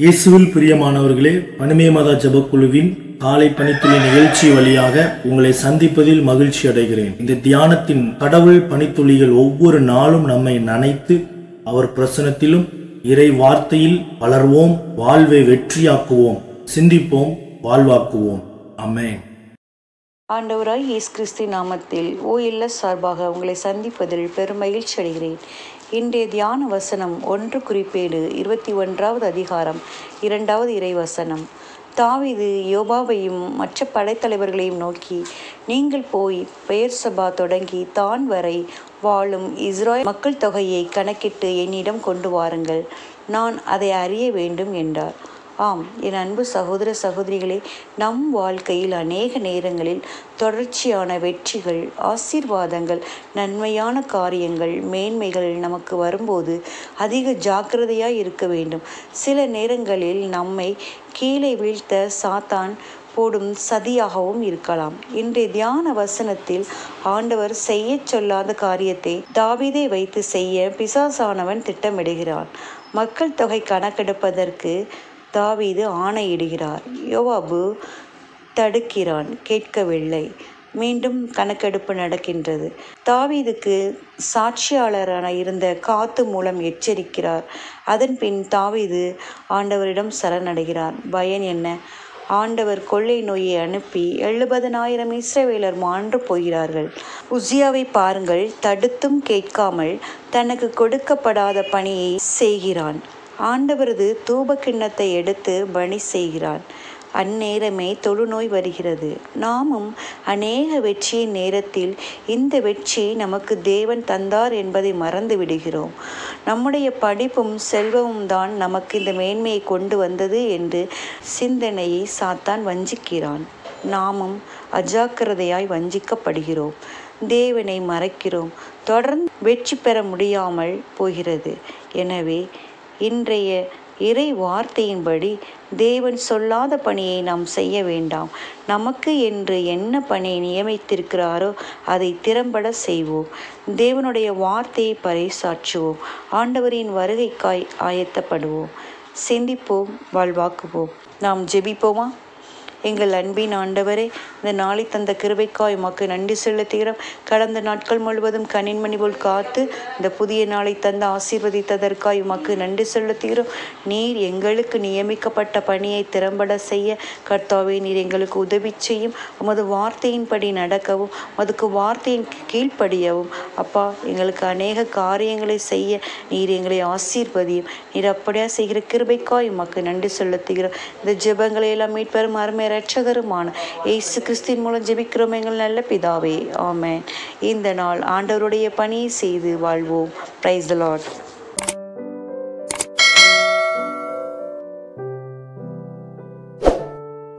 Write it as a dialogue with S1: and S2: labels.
S1: இயேசுவில் பிரியமானவர்களே பனிமே மத ஜபக்குழுவின் காலை பணித்துளி நிகழ்ச்சி வழியாக உங்களை சந்திப்பதில் மகிழ்ச்சி அடைகிறேன் இந்த தியானத்தின் கடவுள் பணித்துளிகள் ஒவ்வொரு நாளும் நம்மை நனைத்து அவர் பிரசனத்திலும் இறை வார்த்தையில் வளர்வோம் வாழ்வை வெற்றியாக்குவோம் சிந்திப்போம் வாழ்வாக்குவோம் அமேன்
S2: ஆண்டவராய் இயேசு கிறிஸ்து நாமத்தில் ஓஎல்எஸ் சார்பாக உங்களை சந்திப்பதில் பெருமகிழ்ச்சி அடைகிறேன் இன்றைய தியான வசனம் ஒன்று குறிப்பேடு இருபத்தி ஒன்றாவது அதிகாரம் இரண்டாவது இறை வசனம் தாவீது யோபாவையும் மற்ற படைத்தலைவர்களையும் நோக்கி நீங்கள் போய் பெயர் சபா தொடங்கி தான் வரை வாழும் இஸ்ராயல் மக்கள் தொகையை கணக்கிட்டு என்னிடம் கொண்டு வாருங்கள் நான் அதை அறிய வேண்டும் என்றார் ஆம் என் அன்பு சகோதர சகோதரிகளே நம் வாழ்க்கையில் அநேக நேரங்களில் தொடர்ச்சியான வெற்றிகள் ஆசீர்வாதங்கள் நன்மையான காரியங்கள் மேன்மைகள் நமக்கு வரும்போது அதிக ஜாக்கிரதையாய் இருக்க வேண்டும் சில நேரங்களில் நம்மை கீழே வீழ்த்த சாத்தான் போடும் சதியாகவும் இருக்கலாம் இன்றைய தியான வசனத்தில் ஆண்டவர் செய்ய சொல்லாத காரியத்தை தாவீதை வைத்து செய்ய பிசாசானவன் திட்டமிடுகிறான் மக்கள் தொகை கணக்கெடுப்பதற்கு தாவீது ஆணையிடுகிறார் யோவாபு தடுக்கிறான் கேட்கவில்லை மீண்டும் கணக்கெடுப்பு நடக்கின்றது தாவீதுக்கு சாட்சியாளரான இருந்த காத்து மூலம் எச்சரிக்கிறார் அதன் பின் தாவீது ஆண்டவரிடம் சரணடைகிறார் பயன் என்ன ஆண்டவர் கொள்ளை நோயை அனுப்பி எழுபதனாயிரம் இஸ்ரவேலர் மாண்டு போகிறார்கள் உசியாவை பாருங்கள் தடுத்தும் கேட்காமல் தனக்கு கொடுக்கப்படாத பணியை செய்கிறான் ஆண்டவரது தூப கிண்ணத்தை எடுத்து பணி செய்கிறான் அந்நேரமே தொழுநோய் வருகிறது நாமும் அநேக வெற்றியின் நேரத்தில் இந்த வெற்றி நமக்கு தேவன் தந்தார் என்பதை மறந்து விடுகிறோம் நம்முடைய படிப்பும் செல்வமும் தான் நமக்கு இந்த மேன்மையை கொண்டு வந்தது என்று சிந்தனையை சாத்தான் வஞ்சிக்கிறான் நாமும் அஜாக்கிரதையாய் வஞ்சிக்கப்படுகிறோம் தேவனை மறைக்கிறோம் தொடர்ந்து வெற்றி பெற முடியாமல் போகிறது எனவே இன்றைய இறை வார்த்தையின்படி தேவன் சொல்லாத பணியை நாம் செய்ய வேண்டாம் நமக்கு என்று என்ன பணியை நியமித்திருக்கிறாரோ அதை திறம்பட செய்வோம் தேவனுடைய வார்த்தையை பறைசாற்றுவோம் ஆண்டவரின் வருகைக்காய் ஆயத்தப்படுவோம் சிந்திப்போம் வாழ்வாக்குவோம் நாம் ஜெபிப்போமா எங்கள் அன்பின் ஆண்டவரே இந்த நாளை தந்த கிருபைக்காய் உமக்கு நன்றி செலுத்துகிறோம் கடந்த நாட்கள் முழுவதும் கனின்மணி போல் காத்து இந்த புதிய நாளை தந்த ஆசீர்வதித்ததற்காய் உமக்கு நன்றி செலுத்துகிறோம் நீர் எங்களுக்கு நியமிக்கப்பட்ட பணியை திறம்பட செய்ய கர்த்தாவே நீர் எங்களுக்கு உதவி செய்யும் உமது வார்த்தையின்படி நடக்கவும் அதுக்கு வார்த்தையின் கீழ்ப்படியவும் அப்பா எங்களுக்கு அநேக காரியங்களை செய்ய நீர் எங்களை ஆசீர்வதியும் நீர் அப்படியா செய்கிற கிருபைக்காய் உமக்கு நன்றி செலுத்துகிறோம் இந்த ஜெபங்களை எல்லாம் மீட்பெறும் அருமை இரட்சகருமான இயேசு கிறிஸ்தின் மூலம் ஜெபிக்கிறோம் எங்கள் நல்ல பிதாவே ஆமென் இந்த நாள் ஆண்டவருடைய பணியை செய்து வாழ்வோம் பிரைஸ் த லார்ட்